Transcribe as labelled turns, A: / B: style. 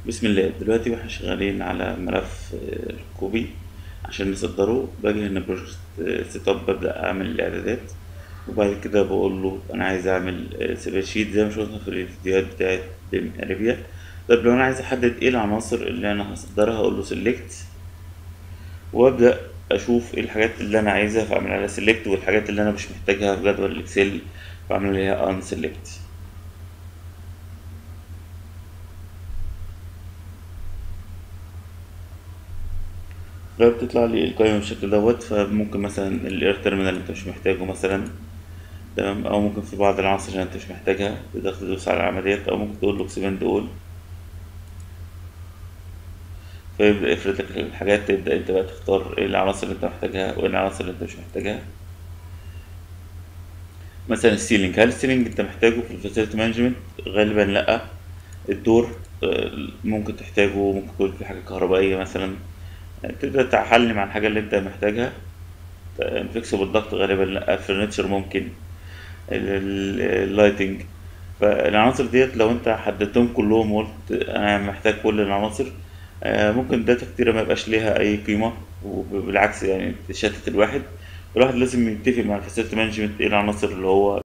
A: بسم الله دلوقتي واحنا شغالين على ملف آه، كوبي عشان نصدره باجي هنا بروجكت سيت اب ببدأ أعمل الإعدادات وبعد كده بقول له أنا عايز أعمل سيبر شيت زي ما شفنا في الفيديوهات بتاعت بيم أريبيا طب لو أنا عايز أحدد إيه العناصر اللي أنا هصدرها هقول له سيلكت وأبدأ أشوف إيه الحاجات اللي أنا عايزها فأعمل عليها سيلكت والحاجات اللي أنا مش محتاجها في جدول الإكسل فأعمل عليها أن سيلكت لو بتطلع لي القائمة بالشكل دوت فممكن مثلا الاير تيرمينال انت مش محتاجه مثلا تمام او ممكن في بعض العناصر اللي انت مش محتاجها تقدر تدوس على العمليات او ممكن تقول له اكسبند اول فيبدأ يفرد لك الحاجات تبدأ انت بقى تختار ايه العناصر اللي انت محتاجها وايه العناصر اللي انت مش محتاجها مثلا السيلينج هل السيلينج انت محتاجه في الفاسيلتي مانجمنت غالبا لا الدور آه، ممكن تحتاجه ممكن يكون في حاجة كهربائية مثلا تقدر تعلم عن الحاجة اللي انت محتاجها فليكسبل الضغط غالبا لا الفرنتشر ممكن اللايتنج فالعناصر ديت لو انت حددتهم كلهم وقلت انا محتاج كل العناصر آه، ممكن داتا كتيرة ما يبقاش ليها اي قيمة وبالعكس يعني تشتت الواحد الواحد لازم يتفق مع الفاسيلتي مانجمنت ايه العناصر اللي هو